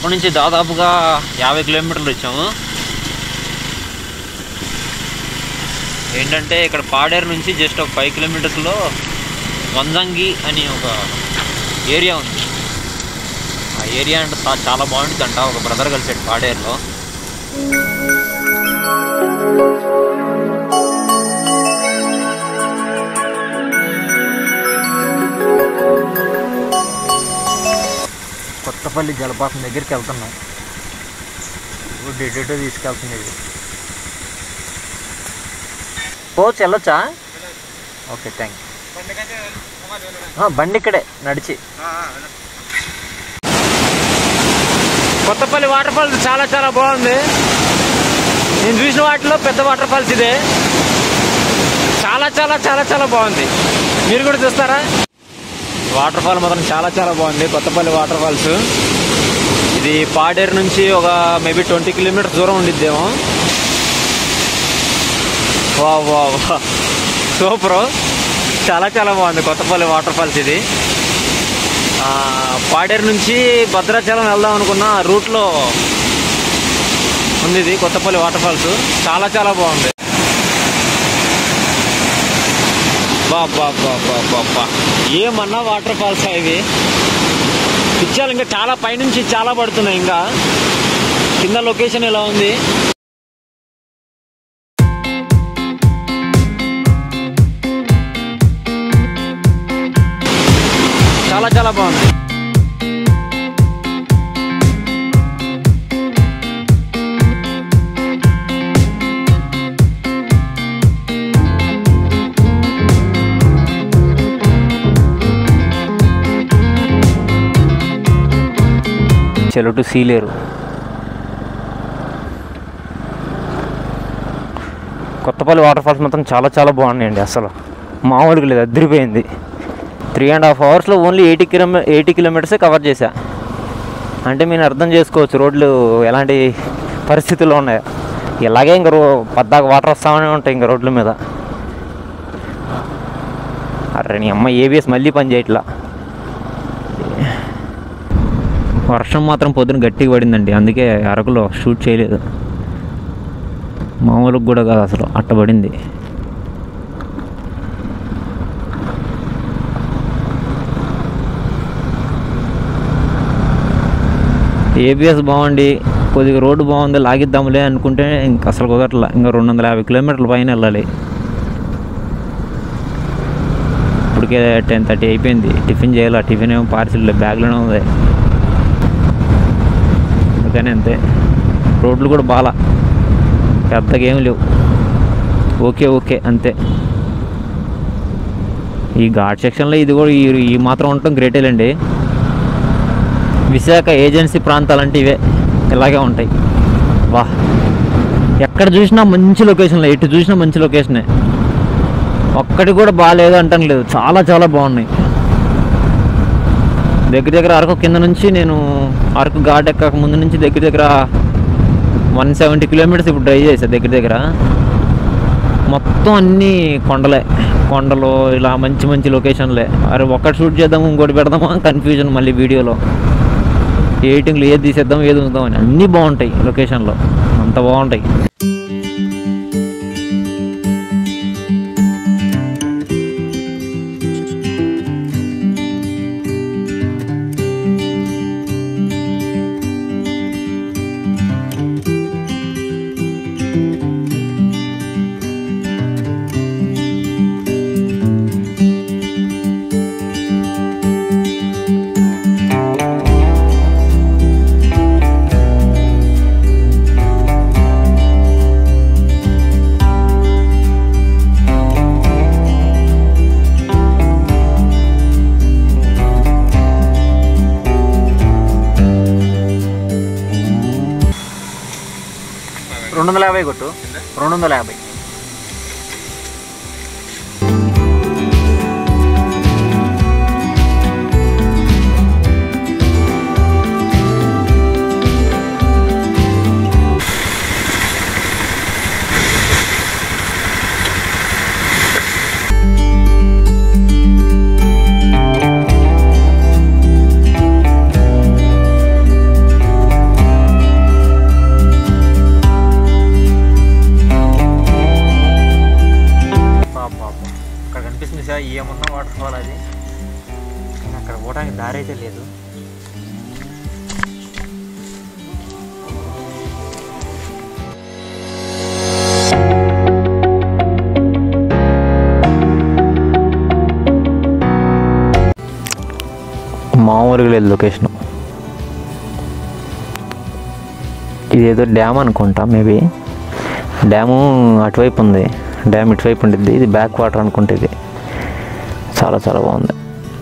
కడప నుంచి దాదాపుగా యాభై కిలోమీటర్లు వచ్చాము ఏంటంటే ఇక్కడ పాడేరు నుంచి జస్ట్ ఒక ఫైవ్ కిలోమీటర్స్లో వంజంగి అని ఒక ఏరియా ఉంది ఆ ఏరియా అంటే చా- చాలా బాగుంటుందంట ఒక బ్రదర్ కలిసాడు పాడేరులో కొత్తపల్లి జలపాతం దగ్గరికి వెళ్తున్నాం ఇప్పుడు ఎటో తీసుకెళ్తుంది ఇది పోవచ్చు వెళ్ళొచ్చా ఓకే థ్యాంక్ యూ బండి ఇక్కడే నడిచి కొత్తపల్లి వాటర్ ఫాల్స్ చాలా చాలా బాగుంది నేను చూసిన వాటిలో పెద్ద వాటర్ ఫాల్స్ ఇదే చాలా చాలా చాలా చాలా బాగుంది మీరు కూడా చూస్తారా వాటర్ ఫాల్ మాత్రం చాలా చాలా బాగుంది కొత్తపల్లి వాటర్ ఫాల్స్ ఇది పాడేరు నుంచి ఒక మేబీ ట్వంటీ కిలోమీటర్స్ దూరం ఉండిద్దేమో వా వా వా సూపర్ చాలా చాలా బాగుంది కొత్తపల్లి వాటర్ ఫాల్స్ ఇది ఆ, పాడేరు నుంచి భద్రాచలం వెళ్దాం అనుకున్న రూట్లో ఉంది ఇది కొత్తపల్లి వాటర్ ఫాల్స్ చాలా చాలా బాగుంది బా బా బా బా బా బా ఏమన్నా వాటర్ ఫాల్స్ ఇవి పిచ్చాలు ఇంకా చాలా పైనుంచి చాలా పడుతున్నాయి ఇంకా కింద లొకేషన్ ఎలా ఉంది చాలా చాలా బాగుంది చెలుటు సీలేరు కొత్తపల్లి వాటర్ ఫాల్స్ మొత్తం చాలా చాలా బాగున్నాయండి అసలు మామూలుగా లేదు అదిరిపోయింది త్రీ అండ్ హాఫ్ అవర్స్లో ఓన్లీ ఎయిటీ కిలోమీ ఎయిటీ కిలోమీటర్సే కవర్ చేశా అంటే మీరు అర్థం చేసుకోవచ్చు రోడ్లు ఎలాంటి పరిస్థితుల్లో ఉన్నాయో ఇలాగే ఇంక రో పద్దాక వాటర్ వస్తామనే ఉంటాయి ఇంక రోడ్ల మీద అరే నీ అమ్మ ఏబిఎస్ మళ్ళీ పని చేయట్లా వర్షం మాత్రం పొద్దున గట్టిగా పడిందండి అందుకే అరకులో షూట్ చేయలేదు మామూలుగా కూడా కాదు అసలు అట్టబడింది ఏబిఎస్ బాగుండి కొద్దిగా రోడ్డు బాగుంది లాగిద్దాంలే అనుకుంటే ఇంక అసలు కుదరట్లా ఇంకా రెండు వందల యాభై కిలోమీటర్ల పైన వెళ్ళాలి ఇప్పటికే టెన్ థర్టీ అయిపోయింది టిఫిన్ చేయాలి టిఫిన్ ఏమో పార్సిల్ బ్యాగ్లోనే ఉంది అందుకని అంతే రోడ్లు కూడా బాగా పెద్దగా ఏం లేవు ఓకే ఓకే అంతే ఈ ఘాట్ సెక్షన్లో ఇది కూడా ఈ ఈ మాత్రం ఉండటం గ్రేటేలండి విశాఖ ఏజెన్సీ ప్రాంతాలంటే ఇవే ఇలాగే ఉంటాయి వా ఎక్కడ చూసినా మంచి లొకేషన్లో ఎటు చూసినా మంచి లొకేషనే ఒక్కటి కూడా బాగాలేదు అంటాను లేదు చాలా చాలా బాగున్నాయి దగ్గర దగ్గర అరకు కింద నుంచి నేను అరకు ఘాట్ ఎక్కక ముందు నుంచి దగ్గర దగ్గర వన్ సెవెంటీ కిలోమీటర్స్ ఇప్పుడు డ్రైవ్ చేశా దగ్గర దగ్గర మొత్తం అన్నీ కొండలే కొండలు ఇలా మంచి మంచి లొకేషన్లే అరే ఒక్కటి షూట్ చేద్దాము ఇంకోటి పెడదామా కన్ఫ్యూజన్ మళ్ళీ వీడియోలో ఎడిటింగ్లో ఏది తీసేద్దాం ఏది ఉందాం అని అన్నీ బాగుంటాయి లొకేషన్లో అంత బాగుంటాయి రెండు వందల యాభై కొట్టు రెండు వందల యాభై ఏమున్న వాటర్ ఫాల్ అది కానీ అక్కడ పోవడానికి దారి అయితే లేదు మామూలుగా లేదు లొకేషన్ ఇదేదో డ్యామ్ అనుకుంటా మేబీ డ్యాము అటువైపు ఉంది డ్యామ్ ఇటువైపు ఉండిద్ది ఇది బ్యాక్ వాటర్ అనుకుంటే ఇది చాలా చాలా బాగుంది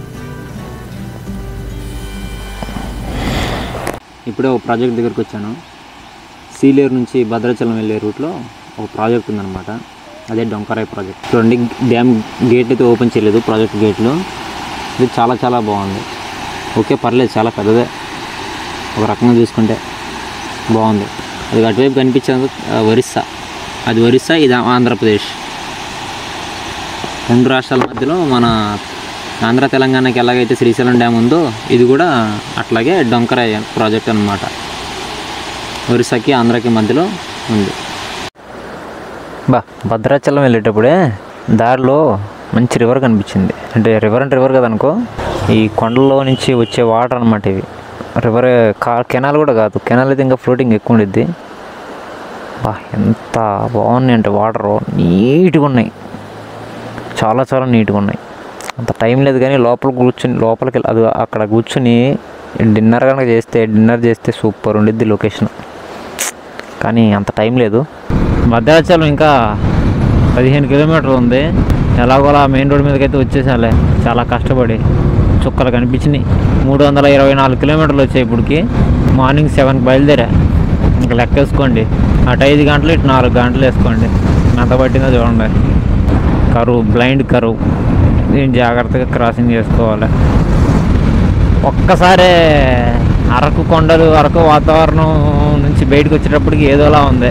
ఇప్పుడే ఒక ప్రాజెక్ట్ దగ్గరికి వచ్చాను సీలేరు నుంచి భద్రాచలం వెళ్ళే రూట్లో ఒక ప్రాజెక్ట్ ఉందన్నమాట అదే డొంకరాయ్ ప్రాజెక్ట్ చూడండి డ్యామ్ గేట్ అయితే ఓపెన్ చేయలేదు ప్రాజెక్ట్ గేట్లు ఇది చాలా చాలా బాగుంది ఓకే పర్లేదు చాలా పెద్దదే ఒక రకంగా చూసుకుంటే బాగుంది అది అటువైపు కనిపించేది ఆ, ఒరిస్సా అది ఒరిస్సా ఇది ఆంధ్రప్రదేశ్ రెండు రాష్ట్రాల మధ్యలో మన ఆంధ్ర తెలంగాణకి ఎలాగైతే శ్రీశైలం డ్యామ్ ఉందో ఇది కూడా అట్లాగే డొంకరాయ ప్రాజెక్ట్ అన్నమాట ఒరిస్సాకి ఆంధ్రాకి మధ్యలో ఉంది బా భద్రాచలం వెళ్ళేటప్పుడే దారిలో మంచి రివర్ కనిపించింది అంటే రివర్ అంటే రివర్ కదనుకో ఈ కొండల్లో నుంచి వచ్చే వాటర్ అనమాట ఇవి రివర్ కా కెనాల్ కూడా కాదు కెనాల్ అయితే ఇంకా ఫ్లోటింగ్ ఎక్కువ ఉండిద్ది బా ఎంత బాగున్నాయి అంటే వాటర్ నీట్గా ఉన్నాయి చాలా చాలా నీట్గా ఉన్నాయి అంత టైం లేదు కానీ లోపల కూర్చుని లోపలికి వెళ్ళి- అది అక్కడ కూర్చుని డిన్నర్ కనుక చేస్తే డిన్నర్ చేస్తే సూపర్ ఉండిద్ది లొకేషన్ కానీ అంత టైం లేదు భద్రాచలం ఇంకా పదిహేను కిలోమీటర్లు ఉంది ఎలాగోలా మెయిన్ రోడ్ మీదకి అయితే వచ్చేసాలే చాలా కష్టపడి చుక్కలు కనిపించినాయి మూడు వందల ఇరవై నాలుగు కిలోమీటర్లు వచ్చాయి ఇప్పటికి మార్నింగ్ సెవెన్కి బయలుదేరా ఇంకా లెక్క వేసుకోండి అటు ఐదు గంటలు ఇటు నాలుగు గంటలు వేసుకోండి ఎంత పట్టిందో చూడండి కరువు బ్లైండ్ కరువు దీన్ని జాగ్రత్తగా క్రాసింగ్ చేసుకోవాలి ఒక్కసారే అరకు కొండలు అరకు వాతావరణం నుంచి బయటకు వచ్చేటప్పటికి ఏదోలా ఉంది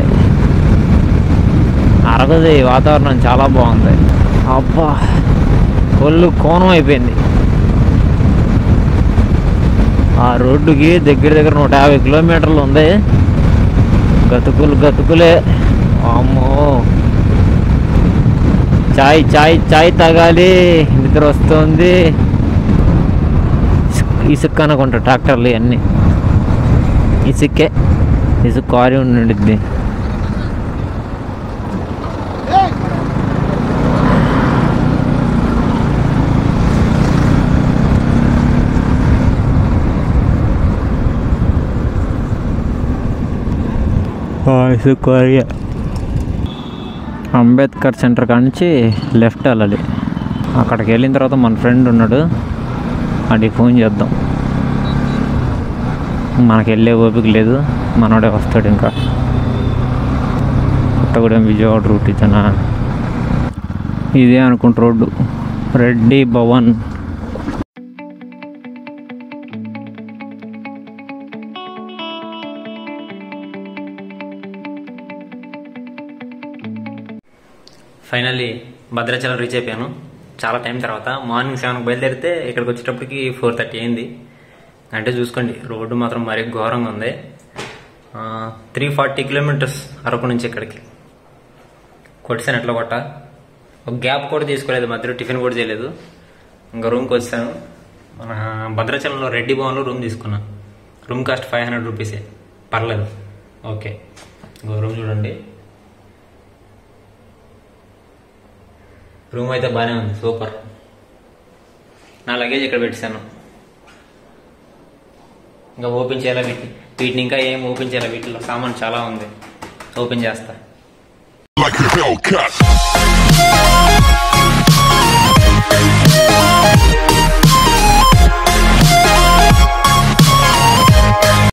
అరకుది వాతావరణం చాలా బాగుంది అబ్బా ఒళ్ళు కోణం అయిపోయింది ఆ రోడ్డుకి దగ్గర దగ్గర నూట యాభై కిలోమీటర్లు ఉంది గతుకులు గతుకులే అమ్మో చాయ్ చాయ్ చాయ్ తాగాలి నిద్ర వస్తుంది ఇసుక అనుకుంటా ట్రాక్టర్లు ఇవన్నీ ఇసుకే ఇసుక కారి ఉండిద్ది ఇసుక కారి అంబేద్కర్ సెంటర్ కాడ నుంచి లెఫ్ట్ వెళ్ళాలి అక్కడికి వెళ్ళిన తర్వాత మన ఫ్రెండ్ ఉన్నాడు వాడికి ఫోన్ చేద్దాం మనకి వెళ్ళే ఓపిక లేదు మనోడే వస్తాడు ఇంకా కొత్తగూడెం విజయవాడ రూట్ ఇతనా ఇదే అనుకుంటా road Reddy Bhavan finally Bhadrachalam reach అయిపోయాను చాలా టైం తర్వాత మార్నింగ్ సెవెన్కి బయలుదేరితే ఇక్కడికి వచ్చేటప్పటికి ఫోర్ థర్టీ అయింది అంటే చూసుకోండి రోడ్డు మాత్రం మరీ ఘోరంగా ఉంది త్రీ ఫార్టీ కిలోమీటర్స్ అరకు నుంచి ఇక్కడికి కొట్టాను ఎట్లా కొట్ట ఒక గ్యాప్ కూడా తీసుకోలేదు మధ్యలో టిఫిన్ కూడా చేయలేదు ఇంకా రూమ్కి వచ్చాను మన భద్రాచలంలో రెడ్డి భవన్లో రూమ్ తీసుకున్నా రూమ్ కాస్ట్ ఫైవ్ హండ్రెడ్ రూపీసే పర్లేదు ఓకే ఇంకో రూమ్ చూడండి రూమ్ అయితే బాగానే ఉంది సూపర్ నా లగేజ్ ఇక్కడ పెట్టాను ఇంకా ఓపెన్ చేయాలా వీటిని వీటిని ఇంకా ఏం ఓపెన్ చేయాలి వీటిలో సామాన్ చాలా ఉంది ఓపెన్ చేస్తా like a Hellcat.